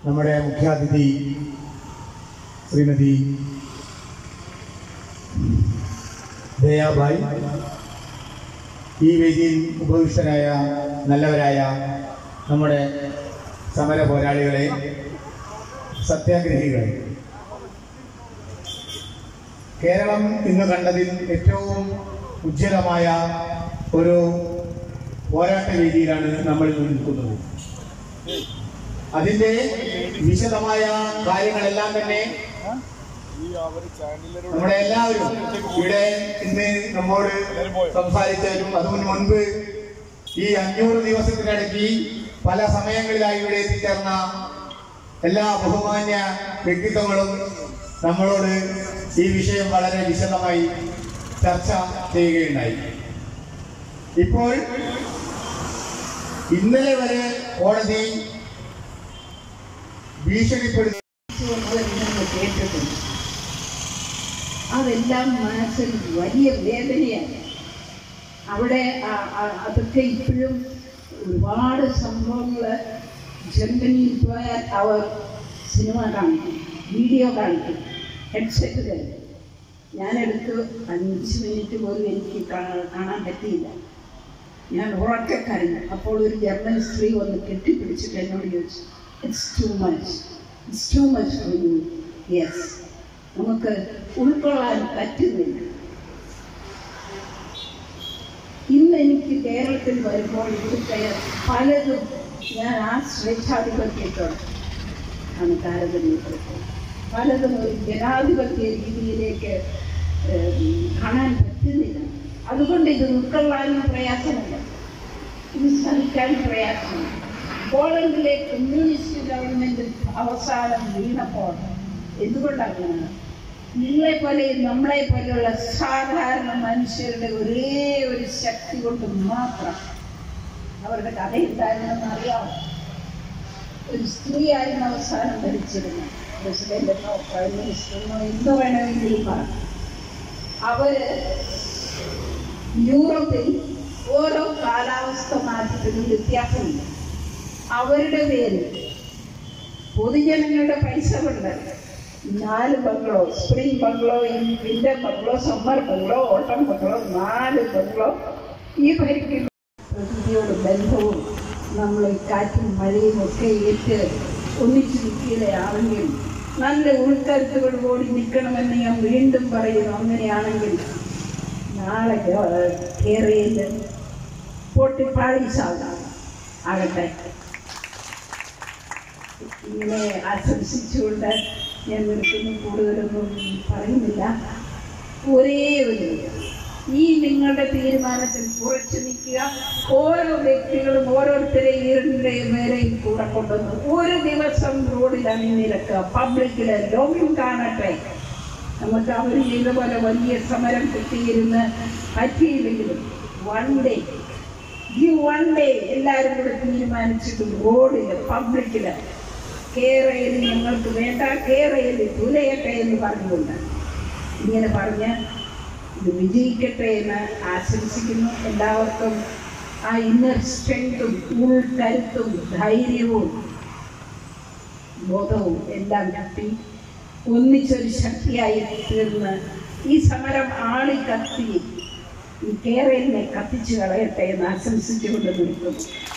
നമ്മുടെ മുഖ്യാതിഥി ശ്രീമതി ദയാബായി ഈ വേദിയിൽ ഉപവിഷ്ടരായ നല്ലവരായ നമ്മുടെ സമര പോരാളികളെ സത്യാഗ്രഹികളെ കേരളം ഇന്ന് കണ്ടതിൽ ഏറ്റവും ഉജ്ജ്വലമായ ഒരു പോരാട്ട രീതിയിലാണ് നമ്മൾ ഇന്ന് നിൽക്കുന്നത് അതിന്റെ വിശദമായ കാര്യങ്ങളെല്ലാം തന്നെ നമ്മുടെ എല്ലാവരും ഇവിടെ ഇന്ന് നമ്മോട് സംസാരിച്ചതിലും അതിനു മുൻപ് ഈ അഞ്ഞൂറ് ദിവസത്തിനിടയ്ക്ക് പല സമയങ്ങളിലായി ഇവിടെ എത്തിച്ചേർന്ന എല്ലാ ബഹുമാന്യ വ്യക്തിത്വങ്ങളും നമ്മളോട് ഈ വിഷയം വളരെ വിശദമായി ചർച്ച ചെയ്യുകയുണ്ടായി ഇപ്പോൾ ഇന്നലെ വരെ കോടതി ഭീഷണിപ്പെടുത്തി നമ്മൾ കേട്ടിട്ടുണ്ട് അതെല്ലാം മനസ്സിൽ വലിയ വേദനയാണ് അവിടെ ആ- ആ- അതൊക്കെ ഇപ്പോഴും ഒരുപാട് സംഭവങ്ങൾ ജർമ്മനിയിൽ പോയാൽ അവർ സിനിമ കാണിക്കും വീഡിയോ കാണിക്കും ഹെഡ്സെറ്റ് തരും ഞാനെടുത്ത് അഞ്ച് മിനിറ്റ് പോലും എനിക്ക് കാണാൻ കാണാൻ പറ്റിയില്ല ഞാൻ ഉറക്കെ കരഞ്ഞു അപ്പോൾ ഒരു ജർമ്മൻ സ്ത്രീ വന്ന് കെട്ടിപ്പിടിച്ചിട്ട് എന്നോട് ചോദിച്ചു it's too much it's too much for you yes നമുക്ക് ഉൾക്കൊള്ളാൻ പറ്റുന്നില്ല ഇന്ന് എനിക്ക് കേരളത്തിൽ വരുമ്പോൾ ഇവിടുത്തെ പലതും ഞാൻ ആ സ്വേച്ഛാധിപത്യത്തോട് ആണ് താരതമ്യപ്പെടുത്തുന്നത് പലതും ഒരു ജനാധിപത്യ രീതിയിലേക്ക് ഏഹ്, കാണാൻ പറ്റുന്നില്ല അതുകൊണ്ട് ഇത് ഉൾക്കൊള്ളാനും പ്രയാസമില്ല ഇത് സഹിക്കാൻ പ്രയാസമില്ല പോളണ്ടിലെ കമ്മ്യൂണിസ്റ്റ് ഗവൺമെന്റ് അവസാനം വീണപ്പോൾ എന്തുകൊണ്ടാണ് നിങ്ങളെ പോലെ നമ്മളെ പോലെയുള്ള സാധാരണ മനുഷ്യരുടെ ഒരേ ഒരു ശക്തി കൊണ്ട് മാത്രം അവരുടെ കഥ എന്തായിരുന്നെന്ന് അറിയാമോ ഒരു സ്ത്രീയായിരുന്നു അവസാനം ഭരിച്ചിരുന്നത് പ്രസിഡന്റെന്നോ പ്രൈം മിനിസ്റ്ററിനോ എന്ത് വേണമെങ്കിലും പറഞ്ഞു അവര് യൂറോപ്പിൽ ഓരോ കാലാവസ്ഥ മാറ്റത്തിനും വ്യത്യാസമുണ്ട് അവരുടെ പേര് പൊതുജനങ്ങളുടെ പൈസ കൊണ്ട് നാല് bungalow spring bungalow winter bungalow summer bungalow autumn bungalow നാല് ബംഗ്ലോ ഈ ഭരിക്കുന്ന പ്രകൃതിയോട് ബന്ധവും നമ്മൾ ഈ കാറ്റും മഴയും ഒക്കെ ഏറ്റ് ഒന്നിച്ചു നിൽക്കുകയാണെങ്കിൽ നല്ല ഉൾക്കരുത്തുകളോടി നിൽക്കണമെന്ന് ഞാൻ വീണ്ടും പറയുന്നു അങ്ങനെയാണെങ്കിൽ നാളെ കേരളയിൽ പൊട്ടിപ്പാളീസാകാം ആകട്ടെ ഇങ്ങനെ ആശംസിച്ചുകൊണ്ട് ഞാൻ നിർത്തുന്നു കൂടുതലൊന്നും പറയുന്നില്ല ഒരേ ഒരു ഈ നിങ്ങളുടെ തീരുമാനത്തിൽ ഉറച്ചു നിൽക്കുക ഓരോ വ്യക്തികളും ഓരോരുത്തരെയും പേരെയും കൂടെ കൊണ്ടുവന്ന് ഒരു ദിവസം റോഡിൽ അണിനിരക്കുക പബ്ലിക്കില് ലോകം കാണട്ടെ നമുക്ക് അവർ ചെയ്ത പോലെ വലിയ സമരം കുത്തിയിരുന്ന് പറ്റിയില്ലെങ്കിലും വൺ ഡേ ഈ വൺ ഡേ എല്ലാവരും കൂടെ തീരുമാനിച്ചിട്ട് റോഡില് പബ്ലിക്കില് കേരയിൽ ഞങ്ങൾക്ക് വേണ്ട കേരയിൽ തുലയട്ടെ എന്ന് പറഞ്ഞുകൊണ്ട് ഇങ്ങനെ പറഞ്ഞ് ഇത് വിജയിക്കട്ടെ എന്ന് ആശംസിക്കുന്നു എല്ലാവർക്കും ആ ഇന്നർ സ്ട്രെങ്തും ഉൾക്കരുത്തും ധൈര്യവും ബോധവും എല്ലാം കിട്ടി ഒന്നിച്ചൊരു ശക്തിയായി തീർന്ന് ഈ സമരം ആളി കത്തി ഈ കേരളിനെ കത്തിച്ചു കളയട്ടെ എന്ന് ആശംസിച്ചുകൊണ്ട് നിർത്തുന്നു